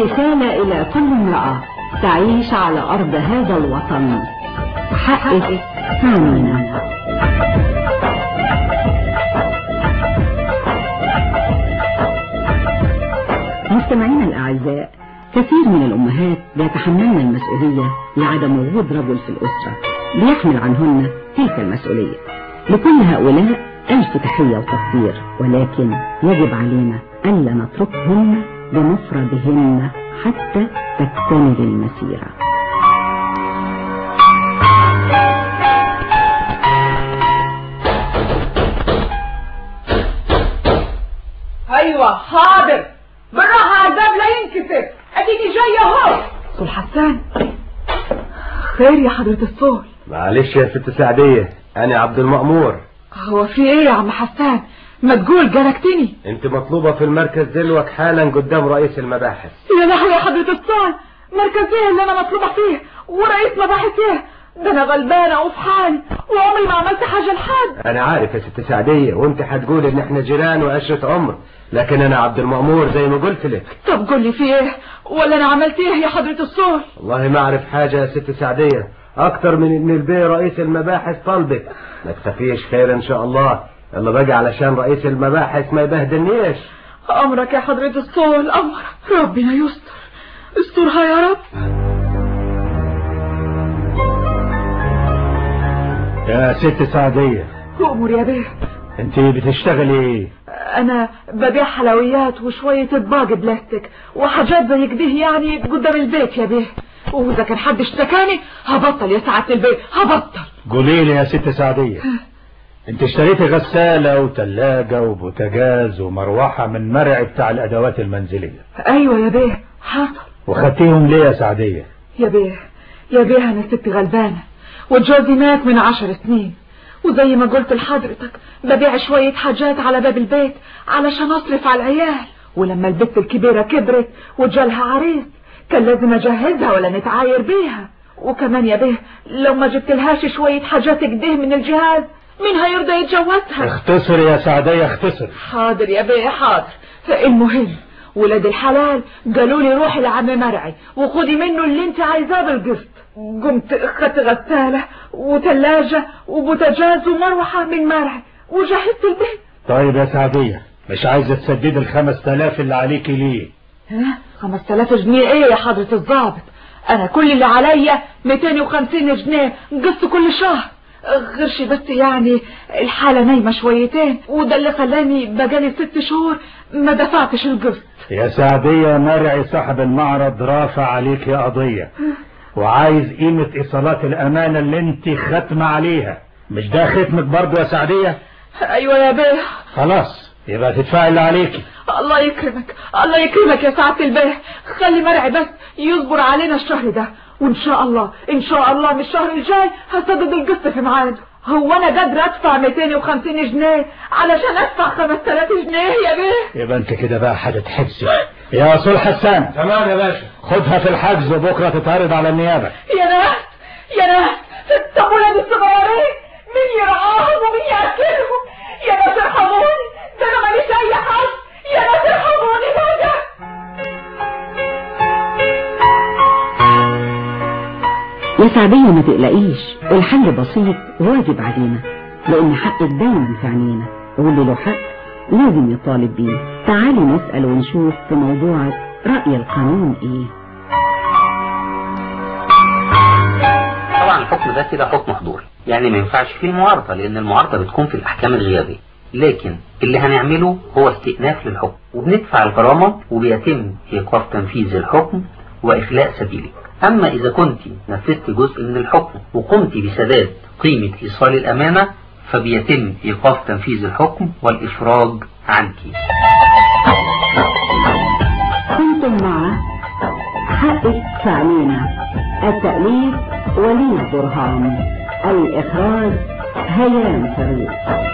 رسالة إلى كل امرأة تعيش على أرض هذا الوطن حقك ثانينا مستمعينا الأعزاء كثير من الأمهات بيتحملن المسؤولية لعدم وجود رجل في الأسرة ليحمل عنهن تلك المسؤولية لكل هؤلاء ألف تحية وتقدير ولكن يجب علينا ألا نتركهن بمفردهن حتى تكتمل المسيرة ايوه حاضر بالراحه على الباب لا ينكسر اديني جايه اهو صول حسان خير يا حضرة الصول معلش يا ست سعدية أنا عبد المأمور هو في ايه يا عم حسان ما تقول جلكتني أنت مطلوبة في المركز دلوك حالا قدام رئيس المباحث يا لهوي يا حضرة الصول مركز ايه اللي انا مطلوبة فيه ورئيس مباحث ايه ده انا غلبانة وفي حالي وعمري ما عملت حاجة لحد أنا عارف يا ست سعدية وأنت هتقول إن إحنا جيران وعشرة عمر لكن أنا عبد المأمور زي ما قلت لك طب قول لي في ايه ولا انا عملت ايه يا حضرة الصول والله ما أعرف حاجة يا ست سعدية أكتر من إن البيه رئيس المباحث طلبك ما تخافيش خير إن شاء الله يلا بقى علشان رئيس المباحث ما يبهدلنيش امرك يا حضرة الصول امرك ربنا يستر استرها يا رب يا ست سعدية أمر يا بيه انت بتشتغلي ايه أنا ببيع حلويات وشوية اطباق بلاستيك وحاجات زي كده يعني قدام البيت يا بيه وإذا كان حد اشتكاني هبطل يا سعادة البيت هبطل قولي لي يا ست سعدية انت اشتريتي غسالة وتلاجة وبوتاجاز ومروحة من مرع بتاع الادوات المنزلية أيوة يا بيه حصل وخدتيهم ليه يا سعدية يا بيه يا بيه أنا ست غلبانة وجوزي مات من عشر سنين وزي ما قلت لحضرتك ببيع شوية حاجات على باب البيت علشان أصرف على العيال ولما البت الكبيرة كبرت وجالها عريس كان لازم أجهزها ولا نتعاير بيها وكمان يا بيه لو ما جبتلهاش شوية حاجات كده من الجهاز مين هيرضى يتجوزها اختصر يا سعدية اختصر حاضر يا بيه حاضر المهم ولاد الحلال قالوا لي روحي لعم مرعي وخدي منه اللي انت عايزاه بالقسط قمت اخدت غسالة وتلاجة وبوتاجاز ومروحة من مرعي وجهزت البيت طيب يا سعدية مش عايزة تسدد الخمس تلاف اللي عليكي ليه ها خمس تلاف جنيه ايه يا حضرة الضابط انا كل اللي عليا 250 جنيه قسط كل شهر غيرش بس يعني الحالة نايمة شويتين وده اللي خلاني بقالي ست شهور ما دفعتش القسط يا سعدية مرعي صاحب المعرض رافع عليكي قضية وعايز قيمة ايصالات الامانة اللي انت ختمة عليها مش ده ختمك برضه يا سعدية ايوه يا بيه خلاص يبقى تدفعي اللي عليكي الله يكرمك الله يكرمك يا سعادة البيه خلي مرعي بس يصبر علينا الشهر ده وان شاء الله ان شاء الله من الشهر الجاي هسدد القسط في ميعاده هو انا قادر ادفع 250 جنيه علشان ادفع 5000 جنيه يا بيه يبقى انت كده بقى هتتحبسي يا صلح حسان تمام يا باشا خدها في الحجز وبكرة تتعرض على النيابة يا ناس يا ناس طب ولاد الصغيرين مين يرعاهم ومين ياكلهم يا ناس ارحموني ده انا ماليش اي حظ يا ناس ارحموني بقى يا سعدية ما تقلقيش الحل بسيط واجب علينا لأن حقك دايما في عينينا واللي له حق لازم يطالب بيه تعالي نسأل ونشوف في موضوع رأي القانون ايه طبعا الحكم ده كده حكم حضوري يعني ما ينفعش فيه المعارضة لأن المعارضة بتكون في الأحكام الغيابية لكن اللي هنعمله هو استئناف للحكم وبندفع الغرامة وبيتم إيقاف تنفيذ الحكم وإخلاء سبيلك أما إذا كنت نفذت جزء من الحكم وقمت بسداد قيمة إيصال الأمانة فبيتم إيقاف تنفيذ الحكم والإفراج عنك كنتم مع حقك في عينينا التأليف وليد برهان الإخراج هيام فريد